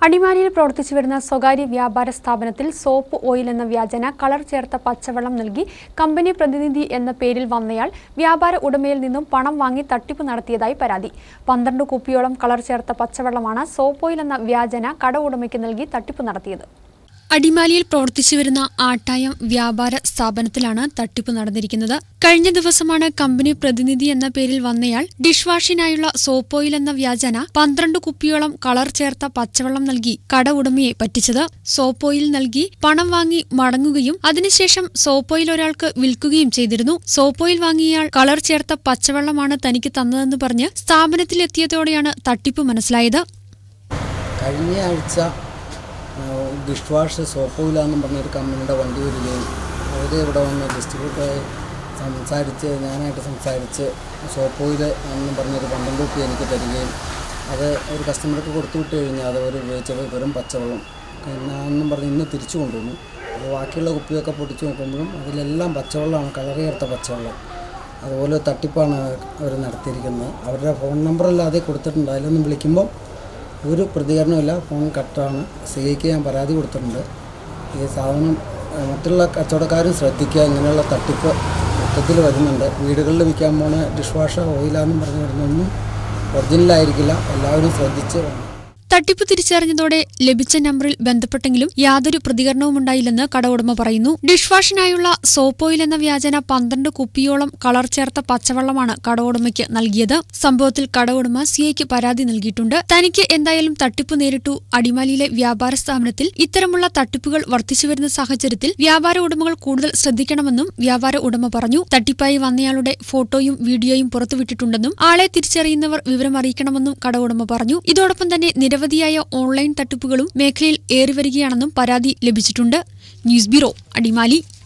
അടിമാലിയിൽ പ്രവർത്തിച്ചു വരുന്ന സ്വകാര്യ വ്യാപാര സ്ഥാപനത്തിൽ സോപ്പ് ഓയിൽ എന്ന വ്യാജന കളർ ചേർത്ത പച്ചവെള്ളം നൽകി കമ്പനി പ്രതിനിധി എന്ന പേരിൽ വന്നയാൾ വ്യാപാര ഉടമയിൽ നിന്നും പണം വാങ്ങി തട്ടിപ്പ് നടത്തിയതായി പരാതി പന്ത്രണ്ട് കുപ്പിയോളം കളർ ചേർത്ത പച്ചവെള്ളമാണ് സോപ്പ് ഓയിൽ എന്ന വ്യാജന കട ഉടമയ്ക്ക് നൽകി തട്ടിപ്പ് നടത്തിയത് അടിമാലിയിൽ പ്രവർത്തിച്ചു വരുന്ന ആട്ടായം വ്യാപാര സ്ഥാപനത്തിലാണ് തട്ടിപ്പ് നടന്നിരിക്കുന്നത് കഴിഞ്ഞ ദിവസമാണ് കമ്പനി പ്രതിനിധി എന്ന പേരിൽ വന്നയാൾ ഡിഷ് വാഷിനായുള്ള സോപ്പ് ഓയിൽ എന്ന വ്യാജന പന്ത്രണ്ട് കുപ്പിയോളം കളർ ചേർത്ത പച്ചവെള്ളം നൽകി കട ഉടമയെ പറ്റിച്ചത് സോപ്പ് ഓയിൽ നൽകി പണം വാങ്ങി മടങ്ങുകയും അതിനുശേഷം സോപ്പ് ഓയിൽ ഒരാൾക്ക് വിൽക്കുകയും ചെയ്തിരുന്നു സോപ്പ് ഓയിൽ വാങ്ങിയയാൾ കളർ ചേർത്ത പച്ചവെള്ളമാണ് തനിക്ക് തന്നതെന്ന് പറഞ്ഞ് സ്ഥാപനത്തിലെത്തിയതോടെയാണ് തട്ടിപ്പ് മനസ്സിലായത് കഴിഞ്ഞ ആഴ്ച ഡിഷ് വാഷ് സോപ്പോയില എന്നും പറഞ്ഞൊരു കമ്പനിയുടെ വണ്ടി വരികയും അവർ ഇവിടെ വന്ന് ഡിസ്ട്രിബ്യൂട്ടറായി സംസാരിച്ച് ഞാനായിട്ട് സംസാരിച്ച് സോപ്പോയിൽ എന്നും പറഞ്ഞൊരു പന്ത്രണ്ട് കുപ്പി എനിക്ക് തരികയും അത് ഒരു കസ്റ്റമർക്ക് കൊടുത്തു വിട്ട് കഴിഞ്ഞാൽ അത് അവർ ഉപയോഗിച്ചത് വെറും പച്ചവെള്ളം എന്നും പറഞ്ഞ് ഇന്ന് തിരിച്ചു കൊണ്ടുവന്നു അപ്പോൾ ബാക്കിയുള്ള കുപ്പിയൊക്കെ പൊടിച്ച് നോക്കുമ്പോഴും അതിലെല്ലാം പച്ചവെള്ളമാണ് കളർ ചേർത്ത പച്ചവെള്ളം അതുപോലെ തട്ടിപ്പാണ് അവർ നടത്തിയിരിക്കുന്നത് അവരുടെ ഫോൺ നമ്പറെല്ലാം അതേ കൊടുത്തിട്ടുണ്ട് അതിലൊന്നും വിളിക്കുമ്പോൾ ഒരു പ്രതികരണമില്ല ഫോൺ കട്ടാണ് സി ഐക്ക് ഞാൻ പരാതി കൊടുത്തിട്ടുണ്ട് ഈ സാധനം ഏഹ്, മറ്റുള്ള കച്ചവടക്കാരും ശ്രദ്ധിക്കുക ഇങ്ങനെയുള്ള തട്ടിപ്പ് മൊത്തത്തിൽ വരുന്നുണ്ട് വീടുകളിൽ വിൽക്കാൻ പോണ ഡിഷ് വാഷ് ഓയിലാന്നും പറഞ്ഞ് വരുന്നൊന്നും ഒറിജിനലായിരിക്കില്ല എല്ലാവരും ശ്രദ്ധിച്ച് വേണം തട്ടിപ്പ് തിരിച്ചറിഞ്ഞതോടെ ലഭിച്ച നമ്പറിൽ ബന്ധപ്പെട്ടെങ്കിലും യാതൊരു പ്രതികരണവും ഉണ്ടായില്ലെന്ന് കട ഉടമ പറയുന്നു ഡിഷ് വാഷിനായുള്ള സോപ്പ് ഓയിൽ എന്ന വ്യാജന പന്ത്രണ്ട് കുപ്പിയോളം കളർ ചേർത്ത പച്ചവെള്ളമാണ് കട ഉടമയ്ക്ക് നൽകിയത് സംഭവത്തിൽ കട ഉടമ സിഐക്ക് പരാതി നൽകിയിട്ടുണ്ട് തനിക്ക് എന്തായാലും തട്ടിപ്പ് നേരിട്ടു അടിമാലിയിലെ വ്യാപാര സ്ഥാപനത്തിൽ ഇത്തരമുള്ള തട്ടിപ്പുകൾ വർദ്ധിച്ചുവരുന്ന സാഹചര്യത്തിൽ വ്യാപാര ഉടമകൾ കൂടുതൽ ശ്രദ്ധിക്കണമെന്നും വ്യാപാര ഉടമ പറഞ്ഞു തട്ടിപ്പായി വന്നയാളുടെ ഫോട്ടോയും വീഡിയോയും പുറത്തുവിട്ടിട്ടുണ്ടെന്നും ആളെ തിരിച്ചറിയുന്നവർ വിവരം അറിയിക്കണമെന്നും കട ഉടമ പറഞ്ഞു ഇതോടൊപ്പം തന്നെ നിരവധിയായ ഓൺലൈൻ തട്ടിപ്പുകളും മേഖലയിൽ ഏറിവരികയാണെന്നും പരാതി ലഭിച്ചിട്ടുണ്ട് ന്യൂസ് ബ്യൂറോ അടിമാലി